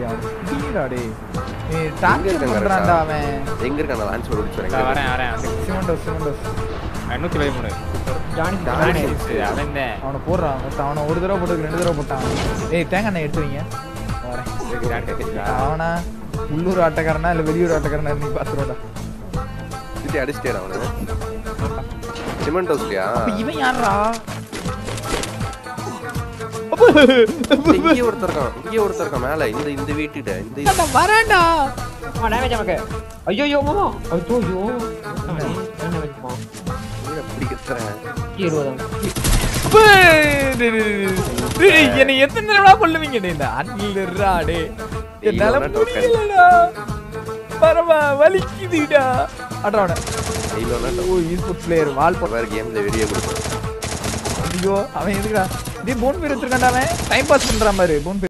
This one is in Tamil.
டேய் அவன் புடிங்கடா டேய் ஏய் எங்க டார்கெட் இருக்காங்க பண்றான்டா ரெண்டா? அவன் எங்க இருக்கான் லான்ச் போர்டு பிடிச்சு இதோ வரேன் வரேன் சிமெண்டோஸ் சிமெண்டோஸ் நூற்றி பதிமூணு ஜானி ஜானி. அவன் தான் அவனை போடுறான் மொத்தம் அவனை ஒரு தடவை போட்டு ரெண்டு தடவை போட்டான் ஏய் தேங்காய் எண்ணெய் எடுத்து வைங்க வரேன் அவனா உள்ளூர் ஆட்டக்காரனா இல்ல வெளியூர் ஆட்டக்காரனா நீ பாத்துருடா சுத்தி அடிச்சிட்டே அவனு சிமெண்ட் ஹவுஸ்லயா அப்ப இவன் யாரா இங்கே ஒருத்தர் இருக்கான் இங்கே ஒருத்தர் இருக்கான் மேல இந்த இந்த வீட்டுட்ட இந்த இது- வரான்டா ஆ டேமேஜ் நமக்கு ஐயோ ஐயோ மாமா ஐயோ ஐயோ என்ன வச்சுப்போம் இங்க அப்படி கத்துறேன் இருபது என்னை எத்தனை தடவை கொல்லுவீங்க டேய் இந்த அண்ணிலரா டே என்னால இல்லைன்னா token. முடியலடா பரவா வலிக்குதுடா அட்ராவன இல்லைன்னா ஓ ஈஸ்போர்ட் பிளேயர் வால் போட வேற கேம்ல வீடியோ கொடுப்பேன் ஐயோ அவன் எதுக்குடா டேய் போன் பேர் வச்சிருக்கான்டா அவன் டைம் பாஸ் பண்றான் பாரு போன்